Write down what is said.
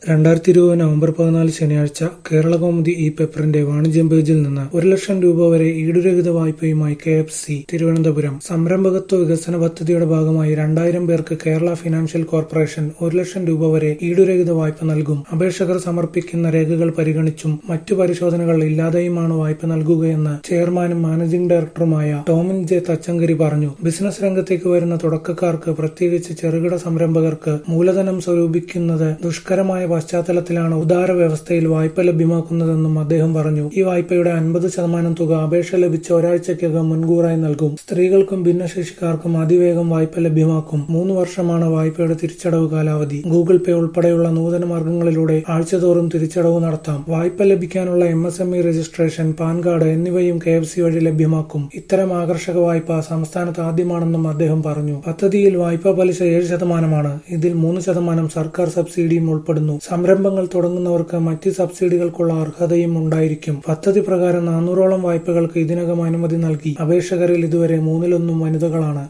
രണ്ടായിരത്തി ഇരുപത് നവംബർ പതിനാല് ശനിയാഴ്ച കേരളകൗമുദി ഈ പേപ്പറിന്റെ വാണിജ്യം പേജിൽ നിന്ന് ഒരു ലക്ഷം രൂപ വരെ ഈടുരഹിത വായ്പയുമായി കെ എഫ് സി തിരുവനന്തപുരം സംരംഭകത്വ വികസന പദ്ധതിയുടെ ഭാഗമായി രണ്ടായിരം പേർക്ക് കേരള ഫിനാൻഷ്യൽ കോർപ്പറേഷൻ ഒരു ലക്ഷം രൂപ വരെ ഈടുരഹിത വായ്പ നൽകും അപേക്ഷകർ സമർപ്പിക്കുന്ന രേഖകൾ പരിഗണിച്ചും മറ്റു പരിശോധനകൾ ഇല്ലാതെയുമാണ് വായ്പ നൽകുകയെന്ന് ചെയർമാനും മാനേജിംഗ് ഡയറക്ടറുമായ ടോമിൻ ജെ തച്ചങ്കരി പറഞ്ഞു ബിസിനസ് രംഗത്തേക്ക് വരുന്ന തുടക്കക്കാർക്ക് പ്രത്യേകിച്ച് ചെറുകിട സംരംഭകർക്ക് മൂലധനം സ്വരൂപിക്കുന്നത് ദുഷ്കരമായ പശ്ചാത്തലത്തിലാണ് ഉദാര വ്യവസ്ഥയിൽ വായ്പ ലഭ്യമാക്കുന്നതെന്നും അദ്ദേഹം പറഞ്ഞു ഈ വായ്പയുടെ അൻപത് ശതമാനം തുക അപേക്ഷ ലഭിച്ച ഒരാഴ്ചയ്ക്കകം മുൻകൂറായി നൽകും സ്ത്രീകൾക്കും ഭിന്നശേഷിക്കാർക്കും അതിവേഗം വായ്പ ലഭ്യമാക്കും മൂന്ന് വർഷമാണ് വായ്പയുടെ തിരിച്ചടവ് കാലാവധി ഗൂഗിൾ പേ ഉൾപ്പെടെയുള്ള നൂതന മാർഗങ്ങളിലൂടെ ആഴ്ചതോറും തിരിച്ചടവ് നടത്താം വായ്പ ലഭിക്കാനുള്ള M S M E registration PAN card എന്നിവയും കെ എഫ് സി വഴി ലഭ്യമാക്കും ഇത്തരം ആകർഷക വായ്പ സംസ്ഥാനത്ത് ആദ്യമാണെന്നും അദ്ദേഹം പറഞ്ഞു പദ്ധതിയിൽ വായ്പാ പലിശ ഏഴ് ശതമാനമാണ് ഇതിൽ മൂന്ന് ശതമാനം സർക്കാർ സബ്സിഡിയും ഉൾപ്പെടുന്നു സംരംഭങ്ങൾ തുടങ്ങുന്നവർക്ക് മറ്റ് സബ്സിഡികൾക്കുള്ള അർഹതയും ഉണ്ടായിരിക്കും പദ്ധതി പ്രകാരം നാനൂറോളം വായ്പകൾക്ക് ഇതിനകം അനുമതി നൽകി അപേക്ഷകരിൽ ഇതുവരെ മൂന്നിലൊന്നും വനിതകളാണ്